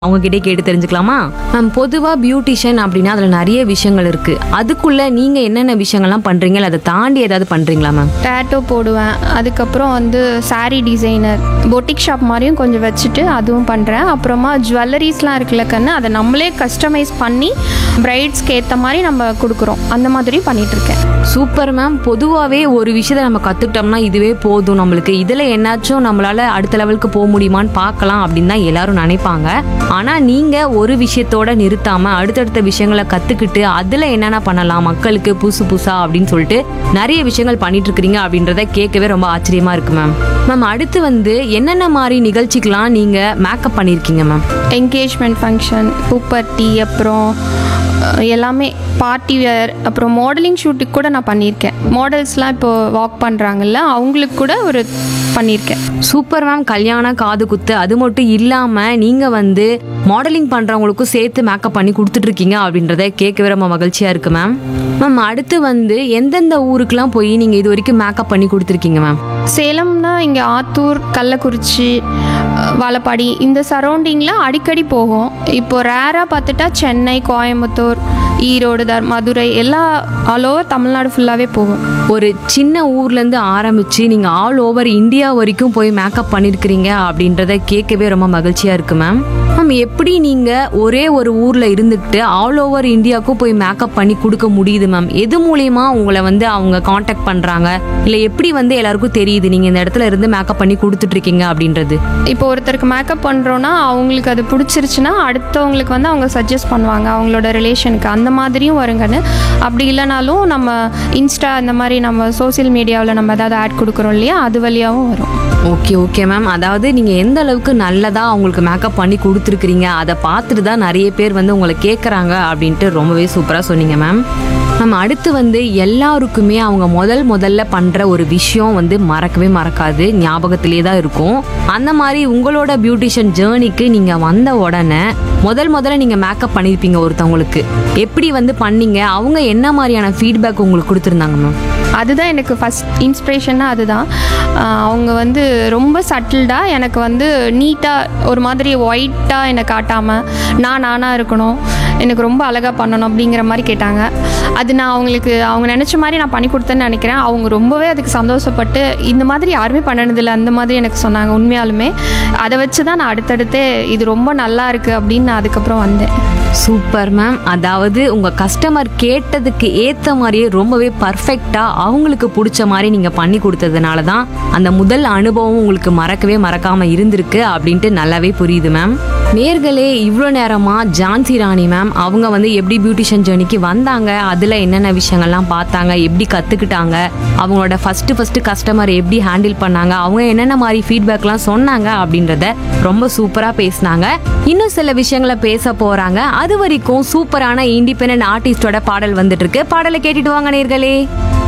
அவங்க கிட்டே கேட்டு தெரிஞ்சுக்கலாமா மேம் பொதுவா பியூட்டிஷியன் அப்படின்னா அதுல நிறைய விஷயங்கள் இருக்கு அதுக்குள்ள நீங்க என்னென்ன விஷயங்கள்லாம் பண்றீங்க இல்ல அதை தாண்டி ஏதாவது பண்றீங்களா மேம் டேட்டோ போடுவேன் அதுக்கப்புறம் வந்து saree டிசைனர் பொட்டிக் ஷாப் மாதிரியும் கொஞ்சம் வச்சுட்டு அதுவும் பண்ணுறேன் அப்புறமா ஜுவல்லரிஸ்லாம் இருக்குல்ல கண்ணு அதை நம்மளே கஸ்டமைஸ் பண்ணி பிரைட்ஸ்க்கு ஏற்ற மாதிரி நம்ம கொடுக்குறோம் அந்த மாதிரி பண்ணிகிட்ருக்கேன் சூப்பர் மேம் பொதுவாகவே ஒரு விஷயத்தை நம்ம கற்றுக்கிட்டோம்னா இதுவே போதும் நம்மளுக்கு இதில் என்னாச்சும் நம்மளால அடுத்த லெவலுக்கு போக முடியுமான்னு பார்க்கலாம் அப்படின்னு தான் எல்லாரும் நினைப்பாங்க ஆனால் நீங்கள் ஒரு விஷயத்தோட நிறுத்தாமல் அடுத்தடுத்த விஷயங்களை கற்றுக்கிட்டு அதில் என்னென்ன பண்ணலாம் மக்களுக்கு புதுசு புதுசா அப்படின்னு சொல்லிட்டு நிறைய விஷயங்கள் பண்ணிட்டு இருக்கிறீங்க அப்படின்றத கேட்கவே ரொம்ப ஆச்சரியமா இருக்கு மேம் மேம் அடுத்து வந்து என்னென்ன மாதிரி நிகழ்ச்சிக்கெலாம் நீங்கள் மேக்கப் பண்ணியிருக்கீங்க மேம் என்கேஜ்மெண்ட் ஃபங்க்ஷன் பூப்பர்ட்டி அப்புறம் அஹ், எல்லாமே பார்ட்டி வேர் அப்புறம் மாடலிங் ஷூட்டுக்கு கூட நான் பண்ணியிருக்கேன் மாடல்ஸ்லாம் இப்போ வாக் பண்ணுறாங்கல்ல அவங்களுக்கு கூட ஒரு பண்ணியிருக்கேன் சூப்பர் மேம் கல்யாணம் காது குத்து அது மட்டும் இல்லாம நீங்க வந்து மாடலிங் பண்றவங்களுக்கும் சேர்த்து மேக்கப் பண்ணி கொடுத்துட்டு இருக்கீங்க அப்படின்றத கேட்கவே ரொம்ப மகிழ்ச்சியா இருக்கு மேம் மேம் அடுத்து வந்து எந்தெந்த ஊருக்குலாம் போய் நீங்க இது வரைக்கும் மேக்கப் பண்ணி கொடுத்துருக்கீங்க மேம் சேலம்னா இங்கே ஆத்தூர் கள்ளக்குறிச்சி அஹ், வாழப்பாடி இந்த சரௌண்டிங்கில் அடிக்கடி போகும் இப்போ ரேராக பார்த்துட்டா சென்னை கோயம்புத்தூர் ஈரோடு தர் மதுரை எல்லா ஆல் ஓவர் தமிழ்நாடு ஃபுல்லாகவே போகும் ஒரு சின்ன ஊர்லேருந்து ஆரம்பித்து நீங்கள் ஆல் ஓவர் இந்தியா வரைக்கும் போய் மேக்கப் பண்ணியிருக்கிறீங்க அப்படின்றத கேட்கவே ரொம்ப மகிழ்ச்சியாக இருக்கு மேம் மேம் எப்படி நீங்கள் ஒரே ஒரு ஊரில் இருந்துக்கிட்டு ஆல் ஓவர் இந்தியாவுக்கும் போய் மேக்கப் பண்ணி கொடுக்க முடியுது மேம் எது மூலியமா உங்களை வந்து அவங்க காண்டாக்ட் பண்ணுறாங்க இல்லை எப்படி வந்து எல்லாருக்கும் தெரியுது நீங்கள் இந்த இடத்துல இருந்து மேக்கப் பண்ணி கொடுத்துட்ருக்கீங்க அப்படின்றது இப்போ ஒருத்தருக்கு மேக்கப் பண்ணுறோன்னா அவங்களுக்கு அது பிடிச்சிருச்சுன்னா அடுத்தவங்களுக்கு வந்து அவங்க சஜஸ்ட் பண்ணுவாங்க அவங்களோட ரிலேஷனுக்கு அந்த மாதிரியும் வருங்கன்னு அப்படி இல்லைனாலும் நம்ம இன்ஸ்டா இந்த மாதிரி நம்ம சோஷியல் மீடியாவில் நம்ம ஏதாவது ஆட் கொடுக்குறோம் இல்லையா அது வழியாகவும் வரும் ஓகே ஓகே மேம் அதாவது நீங்கள் எந்த அளவுக்கு நல்லதாக அவங்களுக்கு மேக்கப் பண்ணி கொடுத்துருக்குறீங்க அதை பார்த்துட்டு தான் நிறைய பேர் வந்து உங்களை கேட்குறாங்க அப்படின்ட்டு ரொம்பவே சூப்பராக சொன்னீங்க மேம் மேம் அடுத்து வந்து எல்லாருக்குமே அவங்க முதல் முதல்ல பண்ணுற ஒரு விஷயம் வந்து மறக்கவே மறக்காது ஞாபகத்திலே தான் இருக்கும் அந்த மாதிரி உங்களோட பியூட்டிஷியன் ஜேர்னிக்கு நீங்கள் வந்த உடனே முதல் முதல்ல நீங்கள் மேக்கப் பண்ணியிருப்பீங்க ஒருத்தவங்களுக்கு எப்படி வந்து பண்ணீங்க அவங்க என்ன மாதிரியான ஃபீட்பேக் உங்களுக்கு கொடுத்துருந்தாங்க மேம் அதுதான் எனக்கு ஃபஸ்ட் இன்ஸ்பிரேஷன்னா அதுதான் ஆஹ் அவங்க வந்து ரொம்ப சட்டில்டாக எனக்கு வந்து நீட்டாக ஒரு மாதிரி ஒயிட்டாக என்னை காட்டாமல் நான் நானாக இருக்கணும் எனக்கு ரொம்ப அழகாக பண்ணணும் அப்படிங்கிற மாதிரி கேட்டாங்க அது நான் அவங்களுக்கு அவங்க நினச்ச மாதிரி நான் பண்ணி கொடுத்தேன்னு நினைக்கிறேன் அவங்க ரொம்பவே அதுக்கு சந்தோஷப்பட்டு இந்த மாதிரி யாருமே பண்ணனதில்லை அந்த மாதிரி எனக்கு சொன்னாங்க உண்மையாலுமே அதை வச்சு தான் நான் அடுத்தடுத்து இது ரொம்ப நல்லா இருக்குது அப்படின்னு நான் அதுக்கப்புறம் வந்தேன் சூப்பர் மேம் அதாவது உங்க கஸ்டமர் கேட்டதுக்கு ஏத்த மாதிரியே ரொம்பவே பர்ஃபெக்டா அவங்களுக்கு பிடிச்ச மாதிரி நீங்க பண்ணி கொடுத்ததுனால தான் அந்த முதல் அனுபவம் உங்களுக்கு மறக்கவே மறக்காம இருந்திருக்கு அப்படின்ட்டு நல்லாவே புரியுது மேம் நேர்களே இவ்வளோ நேரமா ஜான்சி ராணி மேம் அவங்க வந்து எப்படி பியூட்டிஷியன் ஜேர்னிக்கு வந்தாங்க அதுல என்னென்ன விஷயங்கள்லாம் பார்த்தாங்க எப்படி கத்துக்கிட்டாங்க அவங்களோட ஃபர்ஸ்ட் ஃபர்ஸ்ட் கஸ்டமர் எப்படி ஹேண்டில் பண்ணாங்க அவங்க என்னென்ன மாதிரி ஃபீட்பேக்லாம் சொன்னாங்க அப்படின்றத ரொம்ப சூப்பரா பேசினாங்க இன்னும் சில விஷயங்களை பேச போறாங்க அது வரைக்கும் சூப்பரான இண்டிபெண்டன்ட் ஆர்டிஸ்டோட பாடல் வந்துட்டு இருக்கு பாடலை கேட்டுட்டு வாங்க நேர்களே